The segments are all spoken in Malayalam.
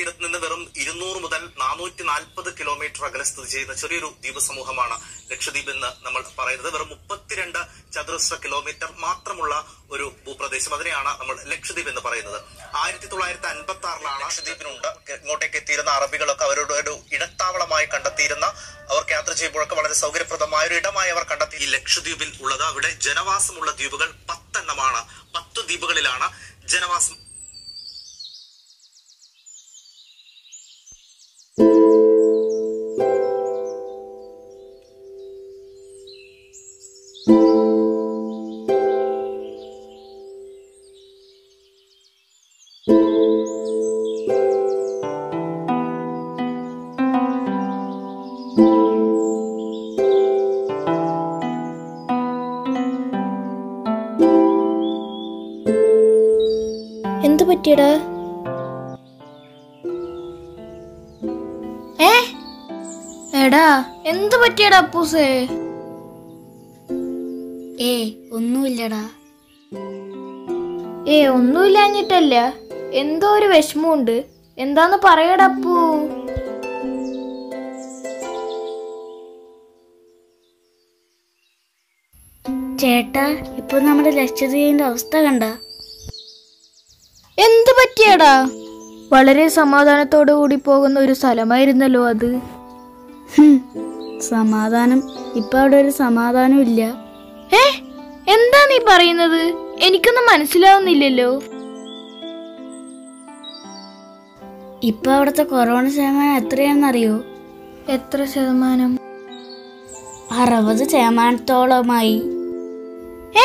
തീരത്ത് നിന്ന് വെറും ഇരുന്നൂറ് മുതൽ നാനൂറ്റി നാൽപ്പത് കിലോമീറ്റർ അകലെ സ്ഥിതി ചെയ്യുന്ന ചെറിയൊരു ദ്വീപ് സമൂഹമാണ് ലക്ഷദ്വീപ് എന്ന് നമ്മൾ പറയുന്നത് വെറും മുപ്പത്തിരണ്ട് ചതുരശ്ര കിലോമീറ്റർ മാത്രമുള്ള ഒരു ഭൂപ്രദേശം അതിനെയാണ് നമ്മൾ ലക്ഷദ്വീപ് എന്ന് പറയുന്നത് ആയിരത്തി തൊള്ളായിരത്തി അൻപത്തി ആറിലാണ് ലക്ഷദ്വീപിനുണ്ട് ഇങ്ങോട്ടേക്ക് എത്തിയിരുന്ന അറബികളൊക്കെ അവരുടെ ഒരു ഇടത്താവളമായി കണ്ടെത്തിയിരുന്ന അവർക്ക് യാത്ര ചെയ്യുമ്പോഴൊക്കെ വളരെ സൗകര്യപ്രദമായ ഒരു ഇടമായി അവർ കണ്ടെത്തി ഈ ലക്ഷദ്വീപിൽ ഉള്ളത് അവിടെ ജനവാസമുള്ള ദ്വീപുകൾ പത്തെണ്ണമാണ് പത്ത് ദ്വീപുകളിലാണ് ജനവാസം എന്ത് പറ്റിയടാ ഏ എടാ എന്ത് പറ്റിയടാ അപ്പൂസേ ഏ ഒന്നുമില്ലടാ ഏ ഒന്നുമില്ലാഞ്ഞിട്ടല്ല എന്തോ ഒരു വിഷമമുണ്ട് എന്താന്ന് പറയടാ അപ്പൂ ചേട്ടാ ഇപ്പൊ നമ്മുടെ ലക്ഷദ്വീപിന്റെ അവസ്ഥ കണ്ട എന്ത് പറ്റിയടാ വളരെ സമാധാനത്തോടു കൂടി പോകുന്ന ഒരു സ്ഥലമായിരുന്നല്ലോ അത് സമാധാനം ഇപ്പൊ അവിടെ ഒരു സമാധാനം ഇല്ല ഏ എന്താ നീ പറയുന്നത് എനിക്കൊന്നും മനസ്സിലാവുന്നില്ലല്ലോ ഇപ്പൊ അവിടുത്തെ കൊറോണ ശതമാനം എത്രയാണെന്നറിയോ എത്ര ശതമാനം അറുപത് ശതമാനത്തോളമായി ഏ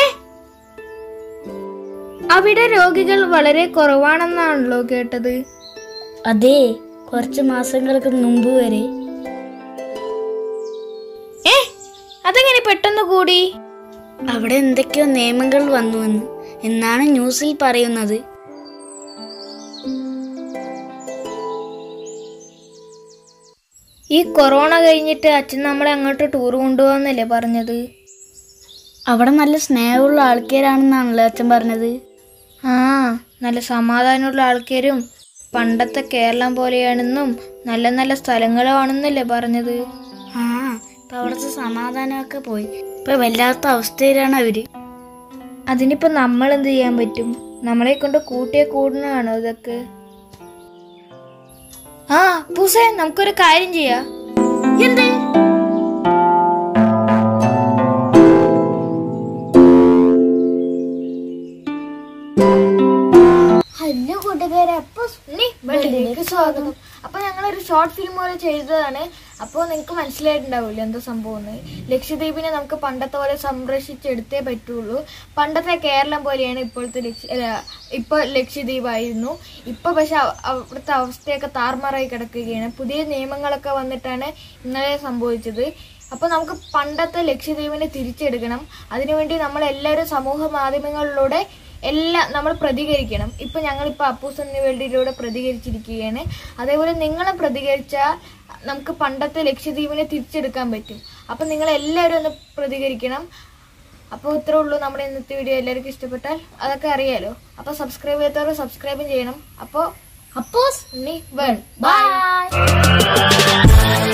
അവിടെ രോഗികൾ വളരെ കുറവാണെന്നാണല്ലോ കേട്ടത് അതെ കുറച്ച് മാസങ്ങൾക്ക് മുമ്പ് വരെ ഏ അതെങ്ങനെ പെട്ടെന്ന് കൂടി അവിടെ എന്തൊക്കെയോ നിയമങ്ങൾ വന്നുവെന്ന് എന്നാണ് ന്യൂസിൽ പറയുന്നത് ഈ കൊറോണ കഴിഞ്ഞിട്ട് അച്ഛൻ നമ്മളെ അങ്ങോട്ട് ടൂർ കൊണ്ടുപോകാന്നല്ലേ പറഞ്ഞത് അവിടെ നല്ല സ്നേഹമുള്ള ആൾക്കാരാണെന്നാണല്ലോ അച്ഛൻ പറഞ്ഞത് ആ നല്ല സമാധാനമുള്ള ആൾക്കാരും പണ്ടത്തെ കേരളം പോലെയാണെന്നും നല്ല നല്ല സ്ഥലങ്ങളുമാണെന്നല്ലേ പറഞ്ഞത് ആ ഇപ്പൊ അവിടുത്തെ സമാധാനമൊക്കെ പോയി ഇപ്പൊ വല്ലാത്ത അവസ്ഥയിലാണ് അവര് അതിനിപ്പോ നമ്മൾ എന്ത് ചെയ്യാൻ പറ്റും നമ്മളെ കൊണ്ട് കൂട്ടിയെ കൂടുന്നതാണോ ഇതൊക്കെ ആ പൂസേ നമുക്കൊരു കാര്യം ചെയ്യാം എന്ത് ഹലോ കൂട്ടുകാരെ അപ്പൊ വെളിയിലേക്ക് സ്വാഗതം അപ്പൊ ഞങ്ങളൊരു ഷോർട്ട് ഫിലിം പോലെ ചെയ്തതാണ് അപ്പോൾ നിങ്ങൾക്ക് മനസ്സിലായിട്ടുണ്ടാവില്ല എന്താ സംഭവം എന്ന് ലക്ഷദ്വീപിനെ നമുക്ക് പണ്ടത്തെ പോലെ സംരക്ഷിച്ചെടുത്തേ പറ്റുള്ളൂ പണ്ടത്തെ കേരളം പോലെയാണ് ഇപ്പോഴത്തെ ലക്ഷ അല്ല, ഇപ്പൊ ലക്ഷദ്വീപായിരുന്നു ഇപ്പൊ പക്ഷെ അവ- അവിടുത്തെ അവസ്ഥയൊക്കെ താറുമാറായി കിടക്കുകയാണ് പുതിയ നിയമങ്ങളൊക്കെ വന്നിട്ടാണ് ഇന്നലെ സംഭവിച്ചത് അപ്പൊ നമുക്ക് പണ്ടത്തെ ലക്ഷദ്വീപിനെ തിരിച്ചെടുക്കണം അതിനുവേണ്ടി നമ്മൾ എല്ലാവരും സമൂഹ മാധ്യമങ്ങളിലൂടെ എല്ലാം നമ്മൾ പ്രതികരിക്കണം ഇപ്പൊ ഞങ്ങളിപ്പോ അപ്പൂസ് എന്ന വേൾഡിലൂടെ പ്രതികരിച്ചിരിക്കുകയാണ് അതേപോലെ നിങ്ങളെ പ്രതികരിച്ചാൽ നമുക്ക് പണ്ടത്തെ ലക്ഷദ്വീപിനെ തിരിച്ചെടുക്കാൻ പറ്റും അപ്പൊ നിങ്ങൾ എല്ലാവരും ഒന്ന് പ്രതികരിക്കണം അപ്പോൾ ഇത്രേ ഉള്ളൂ നമ്മുടെ ഇന്നത്തെ വീഡിയോ എല്ലാവർക്കും ഇഷ്ടപ്പെട്ടാൽ അതൊക്കെ അറിയാലോ അപ്പൊ സബ്സ്ക്രൈബ് ചെയ്യാത്തവർ സബ്സ്ക്രൈബും ചെയ്യണം അപ്പോൾ അപ്പോസ് ബൈ